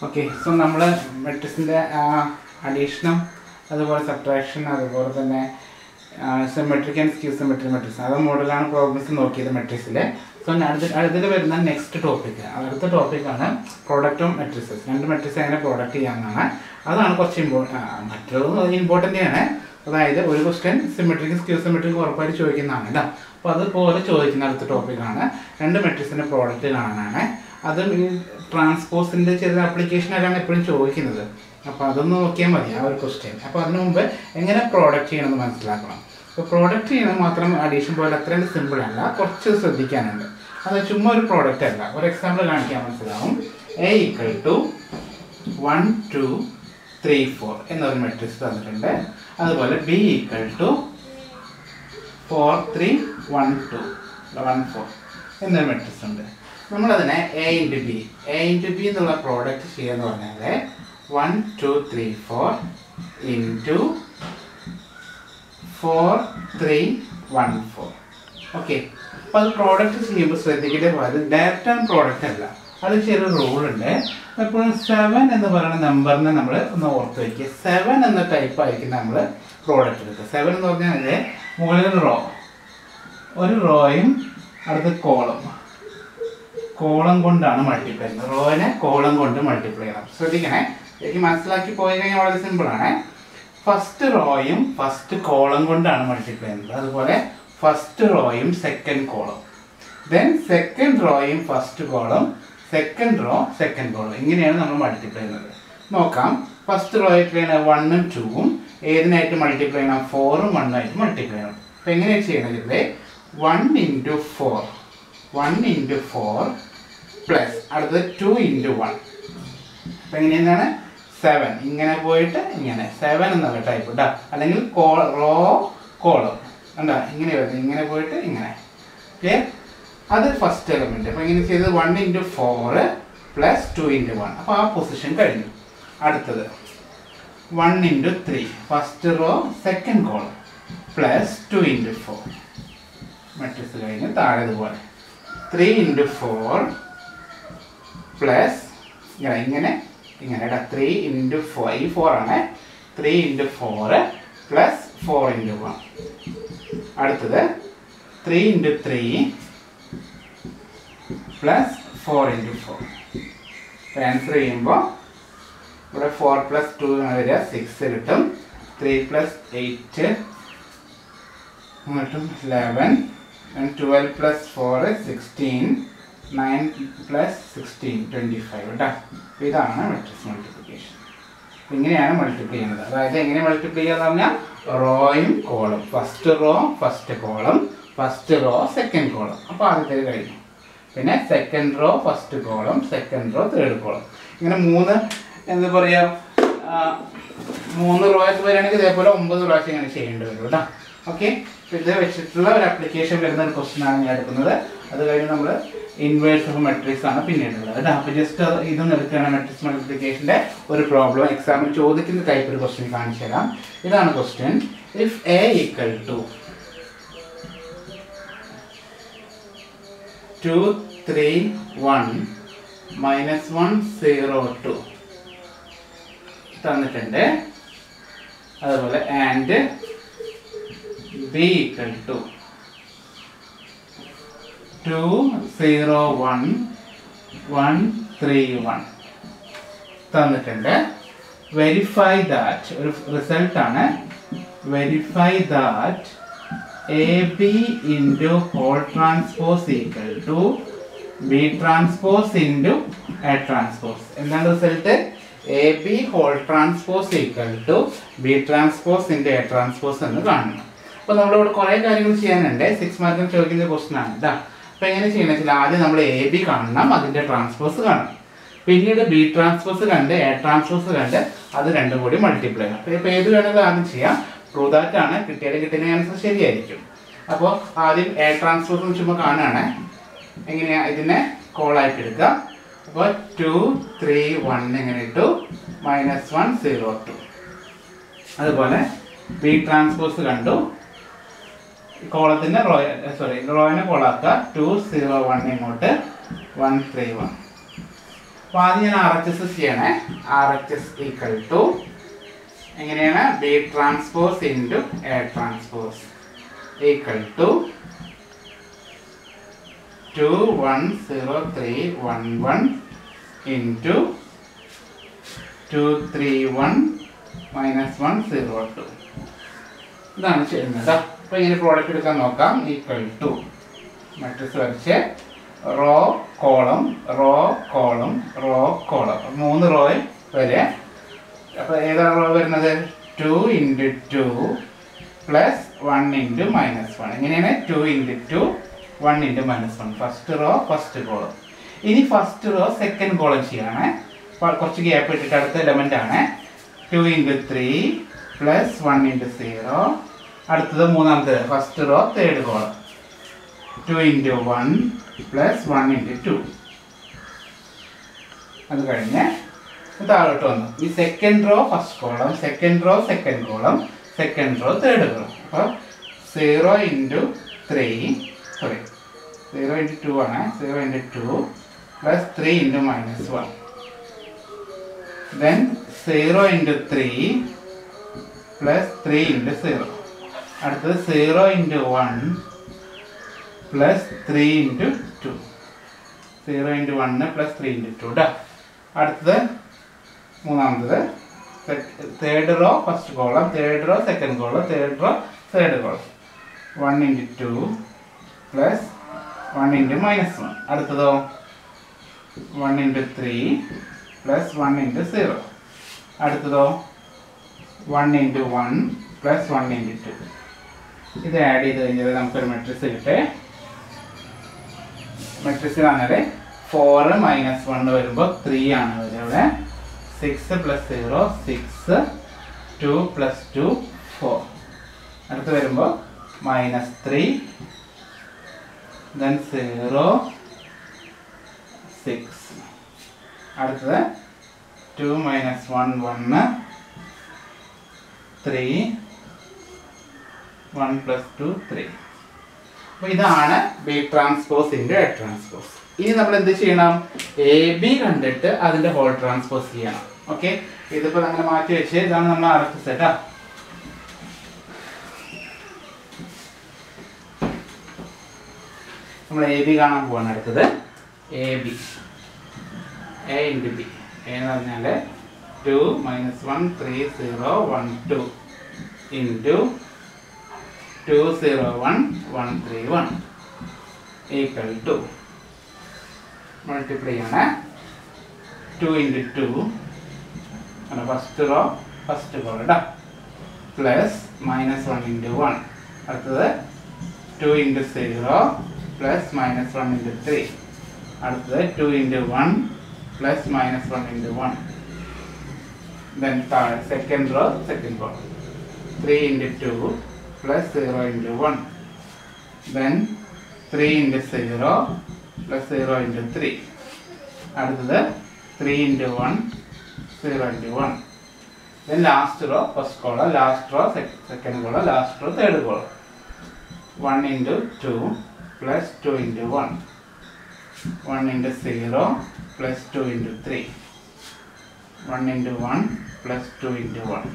okay so നമ്മൾ മെട്രിക്സിൻ്റെ അഡീഷനും അതുപോലെ subtraction അതുപോലെ തന്നെ symmetric and skew symmetric matrix അത് മോഡലാണ് പ്രോബ്ലംസ് നോക്കിയത് മെട്രിക്സിൽ സോ അടുത്ത അടുത്തത് വരുന്ന നെക്സ്റ്റ് ടോപ്പിക് അടുത്ത ടോപ്പിക്കാണ് പ്രോഡക്റ്റ് ഓഫ് മെട്രിക്സസ് രണ്ട് മെട്രിക്സ് എങ്ങനെ പ്രോഡക്റ്റ് ചെയ്യാമെന്നാണ് അതാണ് കുറച്ച് ഇമ്പോ മറ്റൊരു ഇമ്പോർട്ടൻ്റ് ആണ് അതായത് ഒരു ക്വസ്റ്റ്യൻ സിമെട്രിക് സ്ക്യൂ സിമെട്രിക് ഉറപ്പായിട്ട് ചോദിക്കുന്നതാണ് കേട്ടോ അപ്പോൾ അതുപോലെ ചോദിക്കുന്ന അടുത്ത ടോപ്പിക്കാണ് രണ്ട് മെട്രിക്സിൻ്റെ പ്രോഡക്റ്റ് കാണാനാണ് അതും ഈ ട്രാൻസ്പോസിൻ്റെ ചെറിയ ആപ്ലിക്കേഷനൊക്കെയാണ് എപ്പോഴും ചോദിക്കുന്നത് അപ്പോൾ അതൊന്ന് നോക്കിയാൽ മതി ആ ഒരു ക്വസ്റ്റ്യൻ അപ്പോൾ അതിന് മുമ്പ് എങ്ങനെ പ്രോഡക്റ്റ് ചെയ്യണമെന്ന് മനസ്സിലാക്കണം അപ്പോൾ പ്രോഡക്റ്റ് ചെയ്യണത് മാത്രം അഡീഷൻ പോലെ അത്രയും സിമ്പിൾ അല്ല കുറച്ച് ശ്രദ്ധിക്കാനുണ്ട് അത് ചുമ്മാ ഒരു പ്രോഡക്റ്റ് അല്ല ഒരു എക്സാമ്പിൾ കാണിക്കാൻ മനസ്സിലാവും A equal to one two three four എന്നൊരു മെട്രിക്സ് തന്നിട്ടുണ്ട് അതുപോലെ B equal to four three one two one four എന്നൊരു മെട്രിക്സ് ഉണ്ട് നമ്മളതിനെ A into B A into B എന്നുള്ള പ്രോഡക്റ്റ് ചെയ്യുക പറഞ്ഞാൽ one two three four into four three one four okay അപ്പോൾ അത് പ്രോഡക്റ്റ് ചെയ്യുമ്പോൾ ശ്രദ്ധിക്കേണ്ട കാര്യം ഡയറക്റ്റ് ആൻഡ് പ്രോഡക്റ്റ് അല്ല അത് ചെറിയ റൂൾ ഉണ്ട് എപ്പോഴും സെവൻ എന്ന് പറയുന്ന നമ്പറിനെ നമ്മൾ ഒന്ന് ഓർത്ത് വയ്ക്കുക സെവൻ എന്ന ടൈപ്പ് ആയിരിക്കും നമ്മൾ പ്രോഡക്റ്റ് എടുക്കുക സെവൻ എന്ന് പറഞ്ഞാൽ മുകളിൽ റോ ഒരു റോയും അടുത്ത് കോളം കോളം കൊണ്ടാണ് മൾട്ടിപ്ലൈ ചെയ്യുന്നത് റോയിനെ കോളം കൊണ്ട് മൾട്ടിപ്ലൈ ചെയ്യണം ശ്രദ്ധിക്കണേ എനിക്ക് മനസ്സിലാക്കി പോയി കഴിഞ്ഞാൽ വളരെ സിമ്പിളാണ് ഫസ്റ്റ് റോയും ഫസ്റ്റ് കോളം കൊണ്ടാണ് മൾട്ടിപ്ലൈ ചെയ്യുന്നത് അതുപോലെ ഫസ്റ്റ് റോയും സെക്കൻഡ് കോളം ദെൻ സെക്കൻഡ് റോയും first column second row second column ഇങ്ങനെയാണ് നമ്മൾ മൾട്ടിപ്ലൈ ചെയ്യുന്നത് നോക്കാം ഫസ്റ്റ് റോ ആയിട്ട് ചെയ്യണത് വണ്ണും ടൂവും ഏതിനായിട്ട് മൾട്ടിപ്ലൈ ചെയ്യണം ഫോറും വണ്ണായിട്ട് മൾട്ടിപ്ലൈ ചെയ്യണം അപ്പോൾ എങ്ങനെയാണ് ചെയ്യണത് one into four one into four plus അടുത്തത് ടു ഇൻറ്റു വൺ അപ്പം എങ്ങനെയാണ് സെവൻ ഇങ്ങനെ പോയിട്ട് ഇങ്ങനെ സെവൻ എന്നുള്ള ടൈപ്പ് കേട്ടോ അല്ലെങ്കിൽ കോ റോ കോളം കണ്ടോ ഇങ്ങനെ വരുന്നത് ഇങ്ങനെ പോയിട്ട് ഇങ്ങനെ ഓക്കെ അത് ഫസ്റ്റ് എലമെൻറ്റ് അപ്പോൾ ഇങ്ങനെ ചെയ്തത് one into four plus two into one അപ്പോൾ ആ പൊസിഷൻ കഴിഞ്ഞു അടുത്തത് one into three first row second column plus two into four matrix കഴിഞ്ഞ് താഴെ ഇതുപോലെ ത്രീ ഇൻറ്റു ഫോർ പ്ലസ് ഇങ്ങനെ ഇങ്ങനെ ഇങ്ങനെ കേട്ടോ ത്രീ ഇൻറ്റു ഫോർ ഈ ഫോർ ആണ് three into four plus four into one അടുത്തത് three into three plus four into four answer ചെയ്യുമ്പോൾ ഇവിടെ ഫോർ പ്ലസ് ടു വരിക സിക്സ് കിട്ടും ത്രീ പ്ലസ് എയ്റ്റ് കിട്ടും eleven twelve plus four sixteen nine plus sixteen twenty five കേട്ടോ അപ്പോൾ ഇതാണ് matrix multiplication ഇങ്ങനെയാണ് മൾട്ടിപ്ലൈ ചെയ്യുന്നത് അതായത് എങ്ങനെ മൾട്ടിപ്ലൈ ചെയ്യുക പറഞ്ഞാൽ റോയും column first row first column first row second column അപ്പോൾ ആദ്യത്തേത് കഴിഞ്ഞു പിന്നെ second row first column second row third column ഇങ്ങനെ മൂന്ന് എന്താ പറയുക മൂന്ന് റോ ഒക്കെ വരികയാണെങ്കിൽ ഇതേപോലെ ഒമ്പത് പ്രാവശ്യം ഇങ്ങനെ ചെയ്യേണ്ടി വരും കേട്ടോ ഓക്കെ ഇത് വെച്ചിട്ടുള്ള ഒരു ആപ്ലിക്കേഷൻ വരുന്ന ഒരു ക്വസ്റ്റൻ ആണ് ഞാൻ എടുക്കുന്നത് അത് കഴിഞ്ഞ് നമ്മൾ ഇൻവേഴ്സ് ഓഫ് മെട്രിക്സ് ആണ് പിന്നീടുള്ളത് കേട്ടോ അപ്പോൾ ജസ്റ്റ് ഇതും എടുക്കുകയാണ് മെട്രിക്സ് മൾട്ടിപ്ലിക്കേഷൻ്റെ ഒരു പ്രോബ്ലം എക്സാമിൽ ചോദിക്കുന്ന ടൈപ്പ് ഒരു ക്വസ്റ്റ്യൻ കാണിച്ചു തരാം ഇതാണ് question if A equal to two three one minus one zero two തന്നിട്ടുണ്ട് അതുപോലെ and B equal to two zero one one three one തന്നിട്ടുണ്ട് വെരിഫൈ ദാറ്റ് ഒരു റിസൾട്ടാണ് verify that A B into whole transpose equal to B transpose into A transpose എന്താണ് result A B whole transpose equal to B transpose into A transpose എന്ന് കാണണം അപ്പോൾ നമ്മളിവിടെ കുറേ കാര്യങ്ങൾ ചെയ്യാനുണ്ട് സിക്സ് മാർക്കിന് ചോദിക്കുന്ന ക്വസ്റ്റൻ ആണ് കേട്ടോ അപ്പോൾ എങ്ങനെ ചെയ്യണമെന്ന് വെച്ചാൽ ആദ്യം നമ്മൾ എ ബി കാണണം അതിൻ്റെ ട്രാൻസ്പോസ് കാണണം പിന്നീട് ബി ട്രാൻസ്പോസ് കണ്ട് എ ട്രാൻസ്പോസ് കണ്ട് അത് രണ്ടും കൂടി മൾട്ടിപ്ലൈ ചെയ്യണം അപ്പോൾ ഇപ്പോൾ ഏത് വേണമെങ്കിലും ആദ്യം ചെയ്യാം ട്രൂ ദാറ്റ് ആണ് കിട്ടിയത് കിട്ടുന്ന ആൻസർ ശരിയായിരിക്കും അപ്പോൾ ആദ്യം എ ട്രാൻസ്പോസ് ചുമ്മാ കാണുകയാണ് എങ്ങനെയാ ഇതിനെ കോളായിട്ട് എടുക്കുക അപ്പോൾ ടു ത്രീ വൺ എങ്ങനെ ഇട്ടു മൈനസ് വൺ സീറോ ടു അതുപോലെ ബി ട്രാൻസ്പോസ് കണ്ടു കോളത്തിൻ്റെ റോ സോറി റോയിനെ കോളാക്കുക ടു സീറോ വൺ ഇങ്ങോട്ട് വൺ ത്രീ വൺ അപ്പോൾ ആദ്യം ഞാൻ ആർ എച്ച് എസ് ചെയ്യണേ R H S equal to എങ്ങനെയാണ് B transpose into A transpose equal to two one zero three one one into two three one minus one zero two ഇതാണ് ചെയ്യുന്നത് അപ്പോൾ ഇങ്ങനെ product എടുക്കാൻ നോക്കാം ഈക്വൽ ടു മാട്രിക്സ് വരച്ച് raw column row column row column മൂന്ന് row വരെ അപ്പോൾ ഏതാണ് റോ വരുന്നത് two into two plus one into minus one എങ്ങനെയാണ് two into two one into minus one first row first column ഇനി ഫസ്റ്റ് റോ സെക്കൻഡ് കോളം ചെയ്യാണ് അപ്പോൾ കുറച്ച് ഗ്യാപ്പ് ഇട്ടിട്ട് അടുത്ത എലമെൻ്റ് ആണ് two into three plus one into zero അടുത്തത് മൂന്നാമത്തെ first row third column two into one plus one into two അത് കഴിഞ്ഞ് താഴോട്ട് വന്നു ഈ second row first column second row second column second row third column അപ്പോൾ zero into three sorry zero into two ആണ് zero into two plus three into minus one then zero into three plus three into zero അടുത്തത് zero into one plus three into two zero into one plus three into two കേട്ടോ അടുത്തത് മൂന്നാമത്തത് third row first column third row second column third row third column one into two plus one into minus one അടുത്തതോ one into three plus one into zero അടുത്തതോ one into one plus one into two ഇത് add ചെയ്ത് കഴിഞ്ഞാൽ നമുക്കൊരു matrix കിട്ടേ മെട്രിക്സിലാണെങ്കിൽ four minus one വരുമ്പോൾ three ആണ് വരിക ഇവിടെ six plus zero six two plus two four അടുത്ത് വരുമ്പോൾ minus three then zero six അടുത്തത് two minus one one three one plus two three അപ്പോൾ ഇതാണ് B transpose into A transpose ഇനി നമ്മൾ എന്ത് ചെയ്യണം എ ബി കണ്ടിട്ട് അതിൻ്റെ ഹോൾ ട്രാൻസ്പോസ് ചെയ്യണം ഓക്കെ ഇതിപ്പോൾ നമ്മൾ മാറ്റി വെച്ച് ഇതാണ് നമ്മൾ അറസ്റ്റ് സെറ്റാ നമ്മൾ എ ബി കാണാൻ പോവാണ് അടുത്തത് A B A into B A എന്ന് പറഞ്ഞാൽ two minus one three zero one two into two zero one one three one equal to multiply ആണ് ടു ഇൻറ്റു ടു ആണ് ഫസ്റ്റ് റോ ഫസ്റ്റ് കോൾ കേട്ടോ plus minus one into one അടുത്തത് two into zero plus minus one into three അടുത്തത് two into one plus minus one into one then താഴെ second row second row three into to plus 0 into 1 then 3 into 0 plus 0 into 3 അടുത്തത് 3 into 1 0 into 1 then last row first column last row sec- second column last row third column 1 into 2 plus 2 into 1 1 into 0 plus 2 into 3 1 into 1 plus 2 into 1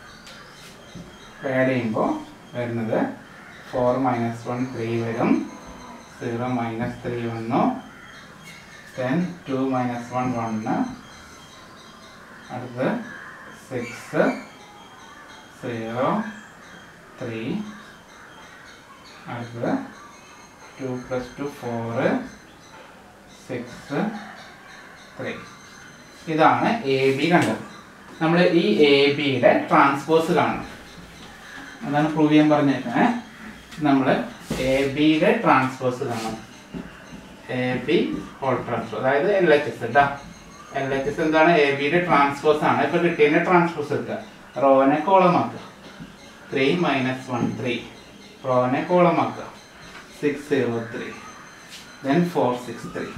add ചെയ്യുമ്പോൾ വരുന്നത് four minus one three വരും zero minus three വന്നു ten two minus one one അടുത്ത് six zero three അടുത്തത് two plus two four six three ഇതാണ് A B കണ്ടത് നമ്മൾ ഈ എ ബിയുടെ ട്രാൻസ്പോസ് കാണണം അതാണ് പ്രൂവ് ചെയ്യാൻ പറഞ്ഞേക്കണേ നമ്മൾ എ ബിയുടെ ട്രാൻസ്പോസ് കാണണം എ ബി ഹോൾ ട്രാൻസ്പോസ് അതായത് എൽ എച്ച് എസ് കേട്ടോ എൽ എച്ച് എസ് എന്താണ് എ ബിയുടെ ട്രാൻസ്പോസ് ആണ് ഇപ്പൊ കിട്ടിയതിന്റെ ട്രാൻസ്പോസ് എടുക്കുക റോനെ കോളമാക്കുക ത്രീ മൈനസ് വൺ ത്രീ റോനെ കോളമാക്കുക six zero three then four six three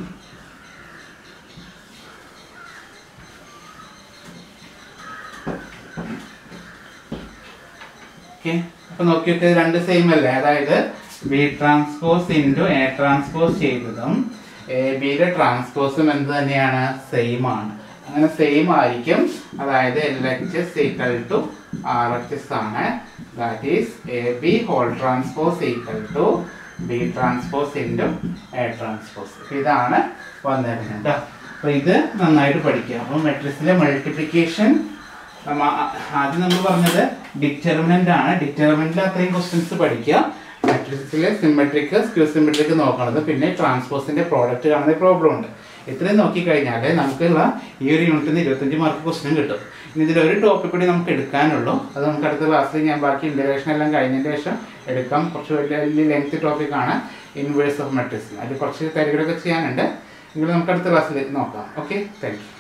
okay അപ്പൊ നോക്കിയിട്ട് രണ്ട് സെയിം അല്ലേ അതായത് B transpose into A transpose ചെയ്തതും എ ബിയുടെ ട്രാൻസ്പോസും എന്ത് തന്നെയാണ് സെയിം ആണ് അങ്ങനെ സെയിം ആയിരിക്കും അതായത് L H S equal to R H S ആണ് that is A B whole transpose equal to B transpose into A transpose ഇതാണ് വന്നിരുന്നത് കേട്ടോ അപ്പോൾ ഇത് നന്നായിട്ട് പഠിക്കുക അപ്പോൾ മെട്രിക്സിലെ മൾട്ടിപ്ലിക്കേഷൻ നമ്മ ആ- ആദ്യം നമ്മൾ പറഞ്ഞത് ഡിറ്റർമിനന്റ് ആണ് ഡിറ്റർമിനന്റിൽ അത്രയും ക്വസ്റ്റ്യൻസ് പഠിക്കുക മാട്രിക്സിലെ സിമെട്രിക് സ്ക്യൂ സിമെട്രിക് നോക്കണത് പിന്നെ ട്രാൻസ്പോസിന്റെ പ്രോഡക്റ്റ് കാണുന്ന പ്രോബ്ലം ഉണ്ട് ഇത്രയും നോക്കിക്കഴിഞ്ഞാൽ നമുക്കുള്ള ഈ ഒരു യൂണിറ്റിൽ നിന്ന് ഇരുപത്തഞ്ച് മാർക്ക് ക്വസ്റ്റ്യൻ കിട്ടും ഇനി ഇതിലൊരു ടോപ്പിക് കൂടി നമുക്ക് എടുക്കാനുള്ളൂ അത് നമുക്ക് അടുത്ത ക്ലാസ്സിൽ ഞാൻ ബാക്കി ഇൻ്റഗ്രേഷൻ എല്ലാം കഴിഞ്ഞതിന് ശേഷം എടുക്കാം കുറച്ച് വലിയ വലിയ ലെങ്ത് ടോപ്പിക്കാണ് ഇൻവേഴ്സ് ഓഫ് മെട്രിക്സ് അതിൽ കുറച്ച് കാര്യങ്ങളൊക്കെ ചെയ്യാനുണ്ട് എങ്കിലും നമുക്ക് അടുത്ത ക്ലാസ്സിൽ നോക്കാം ഓക്കെ താങ്ക് യു